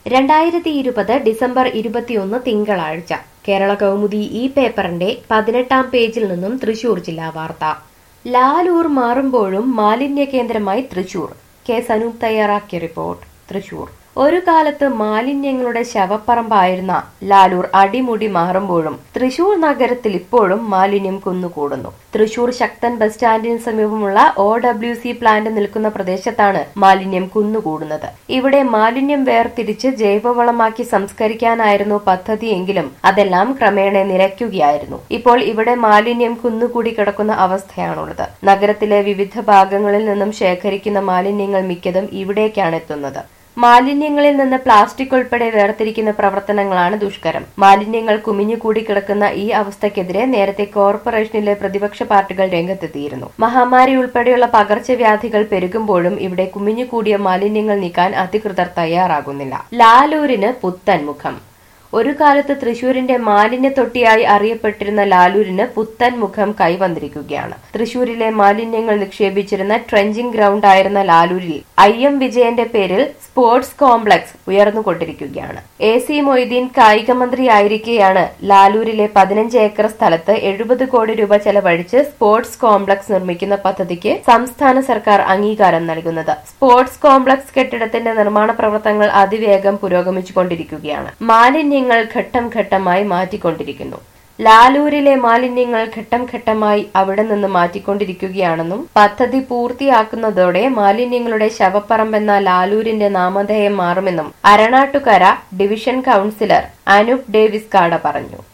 രണ്ടായിരത്തി ഇരുപത് ഡിസംബർ ഇരുപത്തിയൊന്ന് തിങ്കളാഴ്ച കേരള കൗമുദി ഈ പേപ്പറിന്റെ പതിനെട്ടാം പേജിൽ നിന്നും തൃശൂർ ജില്ലാ വാർത്ത ലാലൂർ മാറുമ്പോഴും മാലിന്യ കേന്ദ്രമായി തൃശൂർ കെ സനൂപ് തയ്യാറാക്കിയ റിപ്പോർട്ട് തൃശൂർ ഒരു കാലത്ത് മാലിന്യങ്ങളുടെ ശവപ്പറമ്പായിരുന്ന ലാലൂർ അടിമുടി മാറുമ്പോഴും തൃശൂർ നഗരത്തിൽ ഇപ്പോഴും മാലിന്യം കുന്നുകൂടുന്നു തൃശൂർ ശക്തൻ ബസ് സ്റ്റാൻഡിന് സമീപമുള്ള ഒ ഡബ്ല്യു സി പ്ലാന്റ് നിൽക്കുന്ന പ്രദേശത്താണ് മാലിന്യം കുന്നുകൂടുന്നത് ഇവിടെ മാലിന്യം വേർതിരിച്ച് ജൈവവളമാക്കി സംസ്കരിക്കാനായിരുന്നു പദ്ധതിയെങ്കിലും അതെല്ലാം ക്രമേണ നിലയ്ക്കുകയായിരുന്നു ഇപ്പോൾ ഇവിടെ മാലിന്യം കുന്നുകൂടി കിടക്കുന്ന അവസ്ഥയാണുള്ളത് നഗരത്തിലെ വിവിധ ഭാഗങ്ങളിൽ നിന്നും ശേഖരിക്കുന്ന മാലിന്യങ്ങൾ മിക്കതും ഇവിടേക്കാണ് എത്തുന്നത് മാലിന്യങ്ങളിൽ നിന്ന് പ്ലാസ്റ്റിക് ഉൾപ്പെടെ വേർതിരിക്കുന്ന പ്രവർത്തനങ്ങളാണ് ദുഷ്കരം മാലിന്യങ്ങൾ കുമിഞ്ഞുകൂടി കിടക്കുന്ന ഈ അവസ്ഥയ്ക്കെതിരെ നേരത്തെ കോർപ്പറേഷനിലെ പ്രതിപക്ഷ പാർട്ടികൾ രംഗത്തെത്തിയിരുന്നു മഹാമാരി ഉൾപ്പെടെയുള്ള പകർച്ചവ്യാധികൾ പെരുകുമ്പോഴും ഇവിടെ കുമിഞ്ഞുകൂടിയ മാലിന്യങ്ങൾ നീക്കാൻ അധികൃതർ തയ്യാറാകുന്നില്ല ലാലൂരിന് പുത്തൻ മുഖം ഒരു കാലത്ത് തൃശൂരിന്റെ മാലിന്യ തൊട്ടിയായി അറിയപ്പെട്ടിരുന്ന ലാലൂരിന് പുത്തൻ മുഖം കൈവന്നിരിക്കുകയാണ് തൃശൂരിലെ മാലിന്യങ്ങൾ നിക്ഷേപിച്ചിരുന്ന ട്രെഞ്ചിങ് ഗ്രൗണ്ട് ആയിരുന്ന ലാലൂരിൽ ഐ എം വിജയന്റെ പേരിൽ സ്പോർട്സ് കോംപ്ലക്സ് ഉയർന്നുകൊണ്ടിരിക്കുകയാണ് എ സി മൊയ്തീൻ കായിക മന്ത്രിയായിരിക്കെയാണ് ലാലൂരിലെ പതിനഞ്ച് ഏക്കർ സ്ഥലത്ത് എഴുപത് കോടി രൂപ ചെലവഴിച്ച് സ്പോർട്സ് കോംപ്ലക്സ് നിർമ്മിക്കുന്ന പദ്ധതിക്ക് സംസ്ഥാന സർക്കാർ അംഗീകാരം നൽകുന്നത് സ്പോർട്സ് കോംപ്ലക്സ് കെട്ടിടത്തിന്റെ നിർമ്മാണ പ്രവർത്തനങ്ങൾ അതിവേഗം പുരോഗമിച്ചുകൊണ്ടിരിക്കുകയാണ് മാലിന്യങ്ങൾ ഘട്ടം ഘട്ടമായി മാറ്റിക്കൊണ്ടിരിക്കുന്നു ലാലൂരിലെ മാലിന്യങ്ങൾ ഘട്ടം ഘട്ടമായി അവിടെ നിന്ന് മാറ്റിക്കൊണ്ടിരിക്കുകയാണെന്നും പദ്ധതി പൂർത്തിയാക്കുന്നതോടെ മാലിന്യങ്ങളുടെ ശവപ്പറമ്പെന്ന ലാലൂരിന്റെ നാമധേയം മാറുമെന്നും അരണാട്ടുകര ഡിവിഷൻ കൌൺസിലർ അനൂപ് ഡേവിസ് കാട പറഞ്ഞു